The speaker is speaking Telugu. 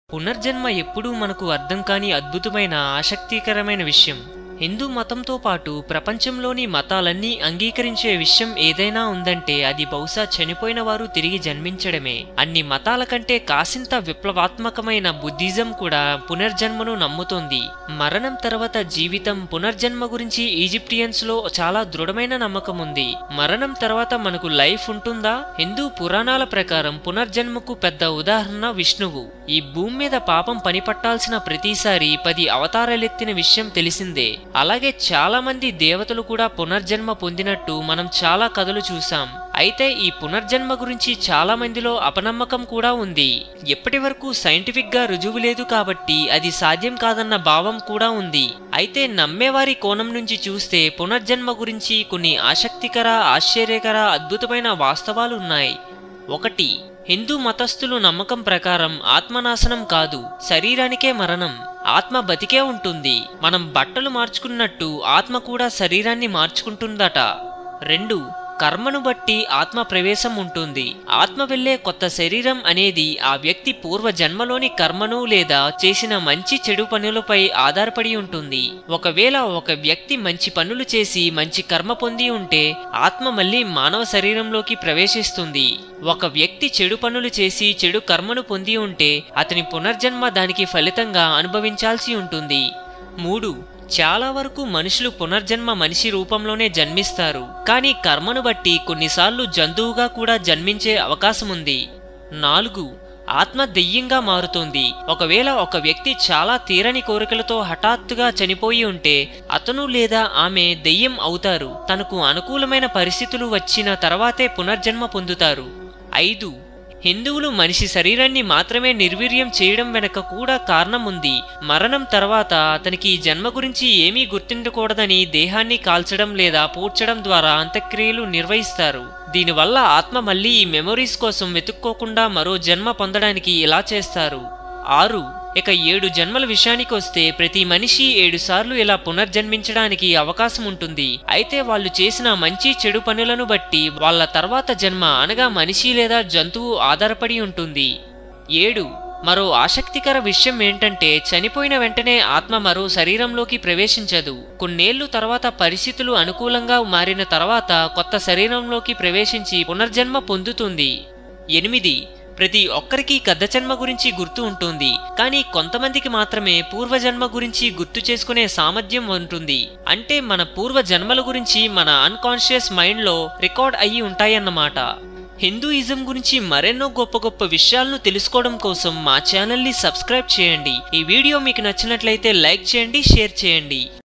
పునర్జన్మ ఎప్పుడూ మనకు అర్థం కాని అద్భుతమైన ఆసక్తికరమైన విషయం హిందూ మతంతో పాటు ప్రపంచంలోని మతాలన్నీ అంగీకరించే విషయం ఏదైనా ఉందంటే అది బహుశా చనిపోయిన వారు తిరిగి జన్మించడమే అన్ని మతాల కంటే కాసింత విప్లవాత్మకమైన బుద్ధిజం కూడా పునర్జన్మను నమ్ముతోంది మరణం తర్వాత జీవితం పునర్జన్మ గురించి ఈజిప్టియన్స్ లో చాలా దృఢమైన నమ్మకం ఉంది మరణం తర్వాత మనకు లైఫ్ ఉంటుందా హిందూ పురాణాల ప్రకారం పునర్జన్మకు పెద్ద ఉదాహరణ విష్ణువు ఈ భూమి మీద పాపం పనిపట్టాల్సిన ప్రతిసారి పది అవతారాలెత్తిన విషయం తెలిసిందే అలాగే చాలా మంది దేవతలు కూడా పునర్జన్మ పొందినట్టు మనం చాలా కథలు చూసాం అయితే ఈ పునర్జన్మ గురించి చాలా మందిలో అపనమ్మకం కూడా ఉంది ఎప్పటి వరకు సైంటిఫిక్ గా రుజువు లేదు కాబట్టి అది సాధ్యం కాదన్న భావం కూడా ఉంది అయితే నమ్మేవారి కోణం నుంచి చూస్తే పునర్జన్మ గురించి కొన్ని ఆసక్తికర ఆశ్చర్యకర అద్భుతమైన వాస్తవాలు ఉన్నాయి ఒకటి హిందూ మతస్థులు నమ్మకం ప్రకారం ఆత్మనాశనం కాదు శరీరానికే మరణం ఆత్మ బతికే ఉంటుంది మనం బట్టలు మార్చుకున్నట్టు ఆత్మ కూడా శరీరాన్ని మార్చుకుంటుందట రెండు కర్మను బట్టి ఆత్మ ప్రవేశం ఉంటుంది ఆత్మ వెళ్లే కొత్త శరీరం అనేది ఆ వ్యక్తి పూర్వ జన్మలోని కర్మను లేదా చేసిన మంచి చెడు పనులపై ఆధారపడి ఉంటుంది ఒకవేళ ఒక వ్యక్తి మంచి పనులు చేసి మంచి కర్మ పొంది ఉంటే ఆత్మ మళ్ళీ మానవ శరీరంలోకి ప్రవేశిస్తుంది ఒక వ్యక్తి చెడు పనులు చేసి చెడు కర్మను పొంది ఉంటే అతని పునర్జన్మ దానికి ఫలితంగా అనుభవించాల్సి ఉంటుంది మూడు చాలా వరకు మనుషులు పునర్జన్మ మనిషి రూపంలోనే జన్మిస్తారు కానీ కర్మను బట్టి కొన్నిసార్లు జంతువుగా కూడా జన్మించే అవకాశం ఉంది నాలుగు ఆత్మ దెయ్యంగా మారుతోంది ఒకవేళ ఒక వ్యక్తి చాలా తీరని కోరికలతో హఠాత్తుగా చనిపోయి ఉంటే అతను లేదా ఆమె దెయ్యం అవుతారు తనకు అనుకూలమైన పరిస్థితులు వచ్చిన తర్వాతే పునర్జన్మ పొందుతారు ఐదు హిందువులు మనిషి శరీరాన్ని మాత్రమే నిర్వీర్యం చేయడం వెనక కూడా కారణం ఉంది మరణం తర్వాత అతనికి ఈ జన్మ గురించి ఏమీ గుర్తుండకూడదని దేహాన్ని కాల్చడం లేదా పూడ్చడం ద్వారా అంత్యక్రియలు నిర్వహిస్తారు దీనివల్ల ఆత్మ మళ్ళీ ఈ మెమొరీస్ కోసం వెతుక్కోకుండా మరో జన్మ పొందడానికి ఇలా చేస్తారు ఆరు ఇక ఏడు జన్మల విషయానికి వస్తే ప్రతి మనిషి ఏడు సార్లు ఇలా పునర్జన్మించడానికి అవకాశం ఉంటుంది అయితే వాళ్ళు చేసిన మంచి చెడు పనులను బట్టి వాళ్ళ తర్వాత జన్మ అనగా మనిషి లేదా జంతువు ఆధారపడి ఉంటుంది ఏడు మరో ఆసక్తికర విషయం ఏంటంటే చనిపోయిన వెంటనే ఆత్మ మరో శరీరంలోకి ప్రవేశించదు కొన్నేళ్లు తర్వాత పరిస్థితులు అనుకూలంగా మారిన తర్వాత కొత్త శరీరంలోకి ప్రవేశించి పునర్జన్మ పొందుతుంది ఎనిమిది ప్రతి ఒక్కరికి గద్ద జన్మ గురించి గుర్తు ఉంటుంది కానీ కొంతమందికి మాత్రమే పూర్వజన్మ గురించి గుర్తు చేసుకునే సామర్థ్యం ఉంటుంది అంటే మన పూర్వ జన్మల గురించి మన అన్కాన్షియస్ మైండ్లో రికార్డ్ అయ్యి ఉంటాయన్నమాట హిందూయిజం గురించి మరెన్నో గొప్ప గొప్ప విషయాలను తెలుసుకోవడం కోసం మా ఛానల్ని సబ్స్క్రైబ్ చేయండి ఈ వీడియో మీకు నచ్చినట్లయితే లైక్ చేయండి షేర్ చేయండి